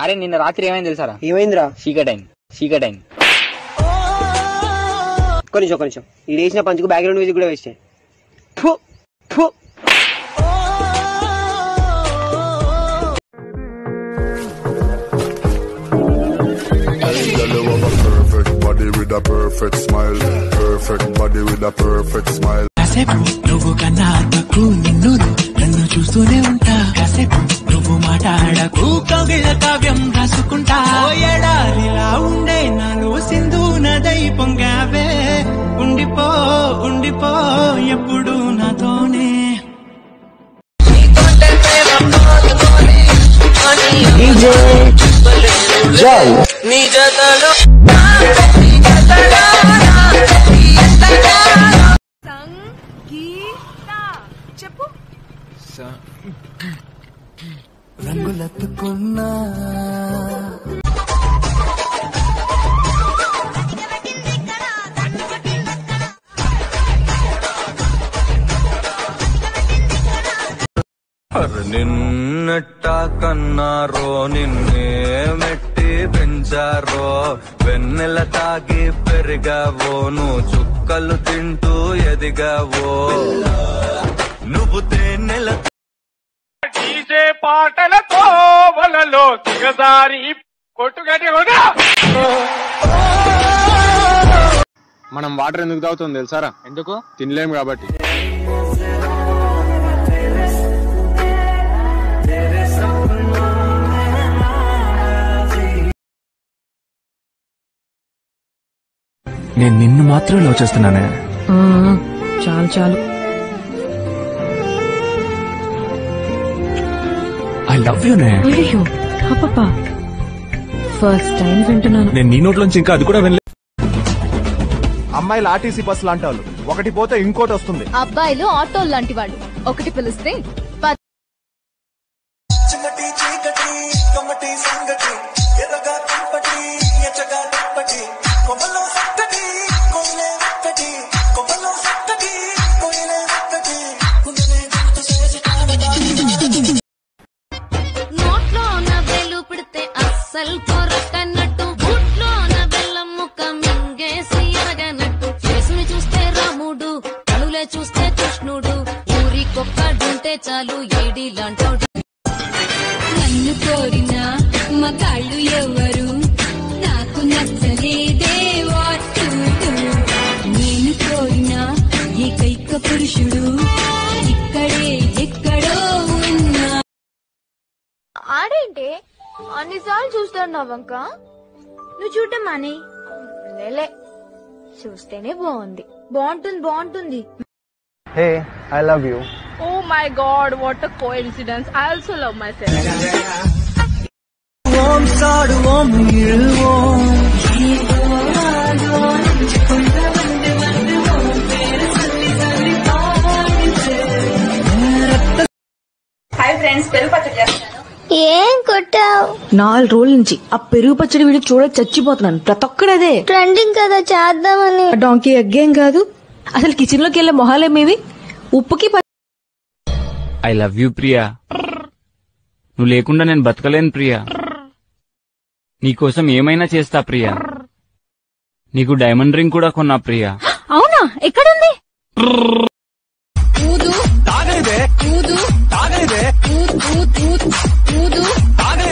అరే నిన్న రాత్రి ఏమైంది తెలుసారా ఏమైందిరా చీకటైంది చీకటైంది ఒక్క నిమిషం ఒక్క నిమిషం ఈ వేసిన పంచుకు బ్యాక్గ్రౌండ్ మ్యూజిక్ కూడా వేస్తే ఫు, ఫు. Girl, you have a perfect body with a perfect smile. Perfect body with a perfect smile. కాసేపు నువ్వు కన్నాకు నిన్ను నన్ను చూస్తూనే ఉంటా కాసేపు నువ్వు మాట్లాడకు కవిల కావ్యం రాసుకుంటా ఓ ఎడారిలా ఉండే నాలో సింధు నదై పొంగావే ఉండిపో ఉండిపో ఎప్పుడు నాతోనే నీ జతలో చెప్పు రంగులెత్తుకున్నా నిన్నట్ట కన్నారో నిన్నే మెట్టి పెంచారో వెన్నెల తాగి పెరిగావో నువ్వు చుక్కలు తింటూ ఎదిగావో నువ్వు తేనెల డీజే పాటలతో వలలో దిగదారి కొట్టుగడి మనం వాటర్ ఎందుకు తాగుతాం తెలుసారా ఎందుకు తినలేం కాబట్టి నేను నిన్ను మాత్రం లవ్ చేస్తున్నానే చాలు చాలు ఐ లవ్ యూనే అయ్యో పాపా ఫస్ట్ టైం వింటున్నాను నేను నీ నోట్లోంచి ఇంకా అది కూడా వినలే అమ్మాయిలు ఆర్టీసీ బస్సు లాంటి వాళ్ళు ఒకటి పోతే ఇంకోటి వస్తుంది అబ్బాయిలు ఆటో లాంటి వాళ్ళు ఒకటి పిలిస్తే పది చిమ్మటి చీకటి కమ్మటి సంగటి ఎర్రగా కుంపటి ఎచ్చగా దుప్పటి కొమ్మలో సక్కటి కొయిలే ఒక్కటి కొమ్మలో సక్కటి కొయిలే ఒక్కటి కుందనే గుర్తు చేసి నోట్లో ఉన్న వేలు పెడితే అస్సలు కొరకన్నట్టు బుట్లో ఉన్న బెల్లం ముక్క మింగేసి ఎరగనట్టు చేసుని చూస్తే రాముడు కనులే చూస్తే కృష్ణుడు ఊరికొక్కడుంటే చాలు ఏడి లాంటోడు నన్ను కోరిన మగాళ్ళు ఎవరు నాకు నచ్చలేదే వాటు నేను కోరిన ఏకైక పురుషుడు ఇక్కడే ఎక్కడో ఉన్నా ఆడేంటి అన్నిసార్లు చూస్తున్నావు వంక నువ్వు చూడటం మానే లేలే చూస్తేనే బాగుంది బాగుంటుంది బాగుంటుంది hey I love you oh my God what a coincidence I also love myself ఓం సాడు ఓం ఇరువో హాయ్ ఫ్రెండ్స్ పెరుగు పచ్చడి చేస్తాను ఏం కొట్టావు నాలుగు రోజుల నుంచి ఆ పెరుగు పచ్చడి వీడియో చూడ చచ్చిపోతున్నాను ప్రతి ఒక్కడదే ట్రెండింగ్ కదా చేద్దామని డాంకీ ఎగ్గేం కాదు అసలు కిచెన్ లోకి వెళ్ళే మొహాలేమేవి ఉప్పుకి ప- ఐ లవ్ యూ ప్రియా నువ్వు లేకుండా నేను బతకలేను ప్రియా నీకోసం ఏమైనా చేస్తా ప్రియా నీకు డైమండ్ రింగ్ కూడా కొన్నా ప్రియా అవునా ఎక్కడుంది తాగనిదే తాగనిదే తాగనిదే